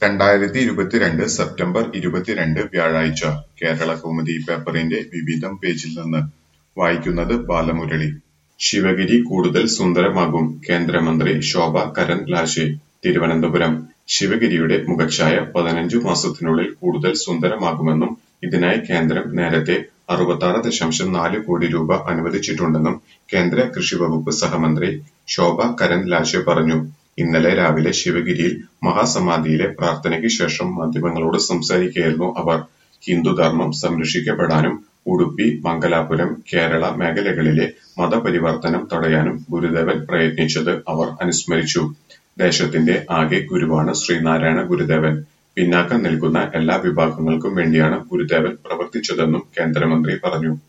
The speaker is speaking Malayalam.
രണ്ടായിരത്തി ഇരുപത്തിരണ്ട് സെപ്റ്റംബർ ഇരുപത്തിരണ്ട് വ്യാഴാഴ്ച കേരളകൗമുദി പേപ്പറിന്റെ വിവിധം പേജിൽ നിന്ന് വായിക്കുന്നത് ബാലമുരളി ശിവഗിരി കൂടുതൽ സുന്ദരമാകും കേന്ദ്രമന്ത്രി ശോഭ കരന്ത്ലാജെ തിരുവനന്തപുരം ശിവഗിരിയുടെ മുഖച്ഛായ പതിനഞ്ചു മാസത്തിനുള്ളിൽ കൂടുതൽ സുന്ദരമാകുമെന്നും ഇതിനായി കേന്ദ്രം നേരത്തെ അറുപത്താറ് ദശാംശം നാല് കോടി രൂപ അനുവദിച്ചിട്ടുണ്ടെന്നും കേന്ദ്ര കൃഷിവകുപ്പ് സഹമന്ത്രി ശോഭ കരന്ത്ലാജെ പറഞ്ഞു ഇന്നലെ രാവിലെ ശിവഗിരിയിൽ മഹാസമാധിയിലെ പ്രാർത്ഥനയ്ക്ക് ശേഷം മാധ്യമങ്ങളോട് സംസാരിക്കുകയായിരുന്നു അവർ ഹിന്ദുധർമ്മം സംരക്ഷിക്കപ്പെടാനും ഉടുപ്പി മംഗലാപുരം കേരള മേഖലകളിലെ മതപരിവർത്തനം തടയാനും ഗുരുദേവൻ പ്രയത്നിച്ചത് അവർ അനുസ്മരിച്ചു ദേശത്തിന്റെ ആകെ ഗുരുവാണ് ശ്രീനാരായണ ഗുരുദേവൻ പിന്നാക്കം നിൽക്കുന്ന എല്ലാ വിഭാഗങ്ങൾക്കും വേണ്ടിയാണ് ഗുരുദേവൻ പ്രവർത്തിച്ചതെന്നും കേന്ദ്രമന്ത്രി പറഞ്ഞു